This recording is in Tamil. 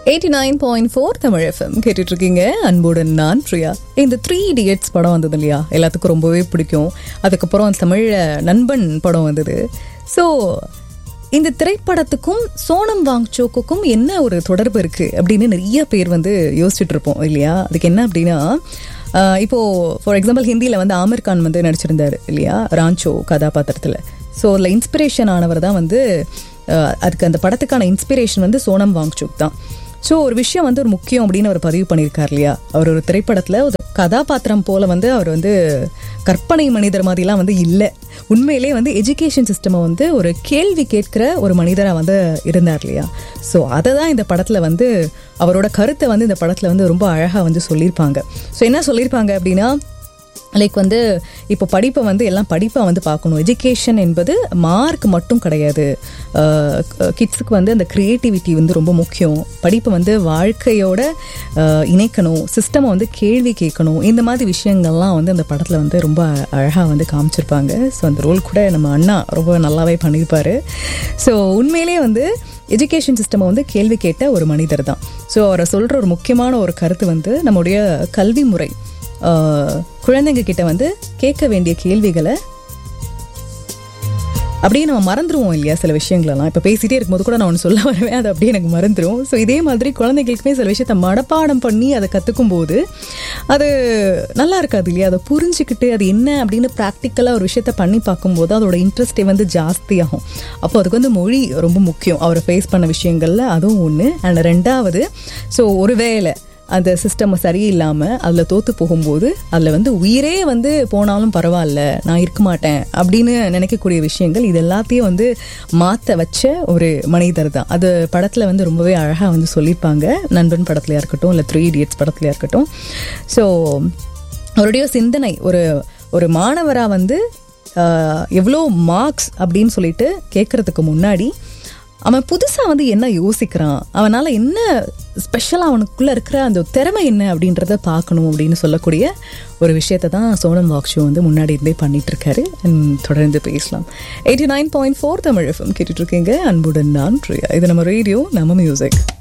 eighty nine point four Tamil FM கேட்டுட்டு இருக்கீங்க அன்புடன் நான் பிரியா இந்த த்ரீ இடியட்ஸ் படம் வந்தது இல்லையா எல்லாத்துக்கும் ரொம்பவே பிடிக்கும் அதுக்கப்புறம் தமிழில் நண்பன் படம் வந்தது ஸோ இந்த திரைப்படத்துக்கும் சோனம் வாங்சோக்குக்கும் என்ன ஒரு தொடர்பு இருக்கு அப்படின்னு நிறைய பேர் வந்து யோசிச்சுட்டு இருப்போம் இல்லையா அதுக்கு என்ன அப்படின்னா ஆஹ் இப்போ ஃபார் எக்ஸாம்பிள் ஹிந்தியில் வந்து ஆமிர் கான் வந்து நடிச்சிருந்தாரு இல்லையா ராஞ்சோ கதாபாத்திரத்தில் ஸோ அதில் இன்ஸ்பிரேஷன் ஆனவர் தான் வந்து ஆஹ் அதுக்கு அந்த படத்துக்கான இன்ஸ்பிரேஷன் வந்து சோனம் வாங்சுக் தான் ஸோ ஒரு விஷயம் வந்து ஒரு முக்கியம் அப்படின்னு அவர் பதிவு பண்ணியிருக்கார் இல்லையா அவர் ஒரு திரைப்படத்தில் ஒரு கதாபாத்திரம் போல வந்து அவர் வந்து கற்பனை மனிதர் மாதிரிலாம் வந்து இல்லை உண்மையிலே வந்து எஜுகேஷன் சிஸ்டமை வந்து ஒரு கேள்வி கேட்கிற ஒரு மனிதராக வந்து இருந்தார் இல்லையா ஸோ அதை தான் இந்த படத்தில் வந்து அவரோட கருத்தை வந்து இந்த படத்தில் வந்து ரொம்ப அழகாக வந்து சொல்லியிருப்பாங்க ஸோ என்ன சொல்லியிருப்பாங்க அப்படின்னா லைக் வந்து இப்போ படிப்பை வந்து எல்லாம் படிப்பை வந்து பார்க்கணும் எஜுகேஷன் என்பது மார்க் மட்டும் கிடையாது கிட்ஸுக்கு வந்து அந்த க்ரியேட்டிவிட்டி வந்து ரொம்ப முக்கியம் படிப்பை வந்து வாழ்க்கையோட அஹ், இணைக்கணும் சிஸ்டமை வந்து கேள்வி கேட்கணும் இந்த மாதிரி விஷயங்கள்லாம் வந்து அந்த படத்தில் வந்து ரொம்ப அழகாக வந்து காமிச்சிருப்பாங்க ஸோ அந்த ரோல் கூட நம்ம அண்ணா ரொம்ப நல்லாவே பண்ணியிருப்பாரு ஸோ உண்மையிலேயே வந்து எஜுகேஷன் சிஸ்டமை வந்து கேள்வி கேட்ட ஒரு மனிதர் தான் ஸோ அவரை சொல்கிற ஒரு முக்கியமான ஒரு கருத்து வந்து நம்முடைய கல்வி முறை ஆஹ், குழந்தைங்க கிட்ட வந்து கேட்க வேண்டிய கேள்விகளை அப்படியே நம்ம மறந்துடுவோம் இல்லையா சில விஷயங்களெல்லாம் இப்போ பேசிட்டே இருக்கும்போது கூட நான் ஒன்று சொல்ல வருவேன் அது அப்படியே எனக்கு மறந்துடும் ஸோ இதே மாதிரி குழந்தைகளுக்குமே சில விஷயத்த மனப்பாடம் பண்ணி அதை கற்றுக்கும் போது அது நல்லா இருக்காது இல்லையா அதை புரிஞ்சுக்கிட்டு அது என்ன அப்படின்னு ப்ராக்டிக்கலாக ஒரு விஷயத்த பண்ணி பார்க்கும்போது அதோட இன்ட்ரெஸ்டே வந்து ஜாஸ்தியாகும் அப்போ அதுக்கு வந்து மொழி ரொம்ப முக்கியம் அவரை ஃபேஸ் பண்ண விஷயங்கள்ல அதுவும் ஒன்று அண்ட் ரெண்டாவது ஸோ ஒருவேளை அந்த சிஸ்டம் சரியில்லாமல் அதில் தோற்று போகும்போது அதில் வந்து உயிரே வந்து போனாலும் பரவாயில்ல நான் இருக்க மாட்டேன் அப்படின்னு நினைக்கக்கூடிய விஷயங்கள் இது எல்லாத்தையும் வந்து மாற்ற வச்ச ஒரு மனிதர் தான் அது படத்தில் வந்து ரொம்பவே அழகாக வந்து சொல்லியிருப்பாங்க நண்பன் படத்துலையா இருக்கட்டும் இல்லை த்ரீ இடியட்ஸ் படத்துலையா இருக்கட்டும் ஸோ அவருடைய சிந்தனை ஒரு ஒரு மாணவராக வந்து ஆஹ், எவ்வளோ மார்க்ஸ் அப்படின்னு சொல்லிட்டு கேட்கறதுக்கு முன்னாடி அவன் புதுசாக வந்து என்ன யோசிக்கிறான் அவனால் என்ன ஸ்பெஷலாக அவனுக்குள்ளே இருக்கிற அந்த திறமை என்ன அப்படின்றத பார்க்கணும் அப்படின்னு சொல்லக்கூடிய ஒரு விஷயத்தை தான் சோனம் வாக்ஷோ வந்து முன்னாடி இருந்தே பண்ணிட்டு இருக்காரு And தொடர்ந்து பேசலாம் eighty nine point four Tamil FM கேட்டுட்டு இருக்கீங்க அன்புடன் நான் பிரியா இது நம்ம ரேடியோ நம்ம மியூசிக்